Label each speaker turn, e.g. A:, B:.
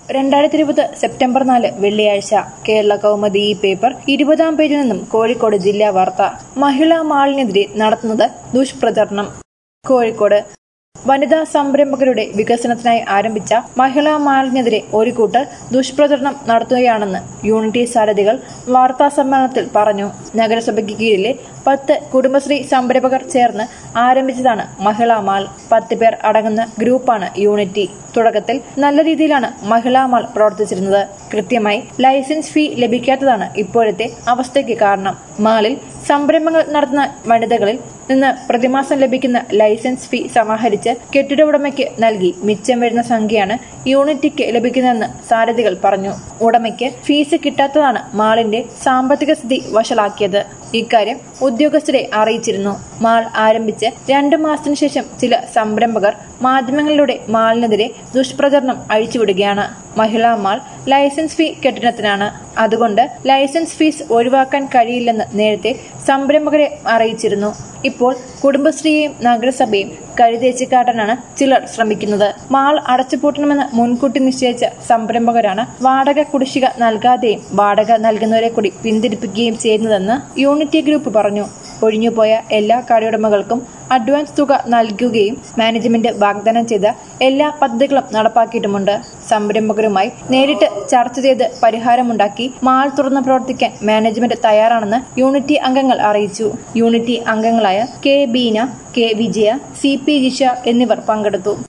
A: രണ്ടായിരത്തി ഇരുപത് സെപ്റ്റംബർ നാല് വെള്ളിയാഴ്ച കേരള കൗമുദി ഈ പേപ്പർ ഇരുപതാം പേജിൽ നിന്നും കോഴിക്കോട് ജില്ലാ വാർത്ത മഹിളാ മാളിനെതിരെ നടത്തുന്നത് ദുഷ്പ്രചരണം കോഴിക്കോട് വനിതാ സംരംഭകരുടെ വികസനത്തിനായി ആരംഭിച്ച മഹിളാ മാളിനെതിരെ ഒരു കൂട്ടർ ദുഷ്പ്രചരണം നടത്തുകയാണെന്ന് യൂണിറ്റി സാരഥികൾ വാർത്താ സമ്മേളനത്തിൽ പറഞ്ഞു നഗരസഭയ്ക്ക് കീഴിലെ പത്ത് കുടുംബശ്രീ സംരംഭകർ ചേർന്ന് ആരംഭിച്ചതാണ് മഹിളാ മാൾ പത്ത് പേർ അടങ്ങുന്ന ഗ്രൂപ്പാണ് യൂണിറ്റി തുടക്കത്തിൽ നല്ല രീതിയിലാണ് മഹിളാ മാൾ പ്രവർത്തിച്ചിരുന്നത് കൃത്യമായി ലൈസൻസ് ഫീ ലഭിക്കാത്തതാണ് ഇപ്പോഴത്തെ അവസ്ഥയ്ക്ക് കാരണം മാളിൽ സംരംഭങ്ങൾ നടത്തുന്ന വനിതകളിൽ നിന്ന് പ്രതിമാസം ലഭിക്കുന്ന ലൈസൻസ് ഫീ സമാഹരിച്ച് കെട്ടിട ഉടമയ്ക്ക് നൽകി മിച്ചം വരുന്ന സംഖ്യയാണ് യൂണിറ്റിക്ക് ലഭിക്കുന്നതെന്ന് സാരഥികൾ പറഞ്ഞു ഉടമയ്ക്ക് ഫീസ് കിട്ടാത്തതാണ് മാളിന്റെ സാമ്പത്തിക സ്ഥിതി വഷളാക്കിയത് ഇക്കാര്യം ഉദ്യോഗസ്ഥരെ അറിയിച്ചിരുന്നു മാൾ ആരംഭിച്ച് രണ്ടു മാസത്തിനു ശേഷം ചില സംരംഭകർ മാധ്യമങ്ങളിലൂടെ മാളിനെതിരെ ദുഷ്പ്രചരണം അഴിച്ചുവിടുകയാണ് മഹിളാ മാൾ ലൈസൻസ് ഫീ കെട്ടിടത്തിനാണ് അതുകൊണ്ട് ലൈസൻസ് ഫീസ് ഒഴിവാക്കാൻ കഴിയില്ലെന്ന് നേരത്തെ സംരംഭകരെ അറിയിച്ചിരുന്നു ഇപ്പോൾ കുടുംബശ്രീയെയും നഗരസഭയും കഴുതേച്ച് കാട്ടാനാണ് ചിലർ ശ്രമിക്കുന്നത് മാൾ അടച്ചുപൂട്ടണമെന്ന് മുൻകൂട്ടി നിശ്ചയിച്ച സംരംഭകരാണ് വാടക കുടിശ്ശിക നൽകാതെയും വാടക നൽകുന്നവരെ കൂടി പിന്തിരിപ്പിക്കുകയും ചെയ്യുന്നതെന്ന് യൂണിറ്റി ഗ്രൂപ്പ് പറഞ്ഞു ഒഴിഞ്ഞുപോയ എല്ലാ കടയുടമകൾക്കും അഡ്വാൻസ് തുക നൽകുകയും മാനേജ്മെന്റ് വാഗ്ദാനം ചെയ്ത എല്ലാ പദ്ധതികളും നടപ്പാക്കിയിട്ടുമുണ്ട് സംരംഭകരുമായി നേരിട്ട് ചർച്ച ചെയ്ത് പരിഹാരമുണ്ടാക്കി മാൾ തുറന്ന് പ്രവർത്തിക്കാൻ മാനേജ്മെന്റ് തയ്യാറാണെന്ന് യൂണിറ്റി അംഗങ്ങൾ അറിയിച്ചു യൂണിറ്റി അംഗങ്ങളായ K Beena K Vijaya C P Jisha എന്നിവർ പങ്കെടുത്തു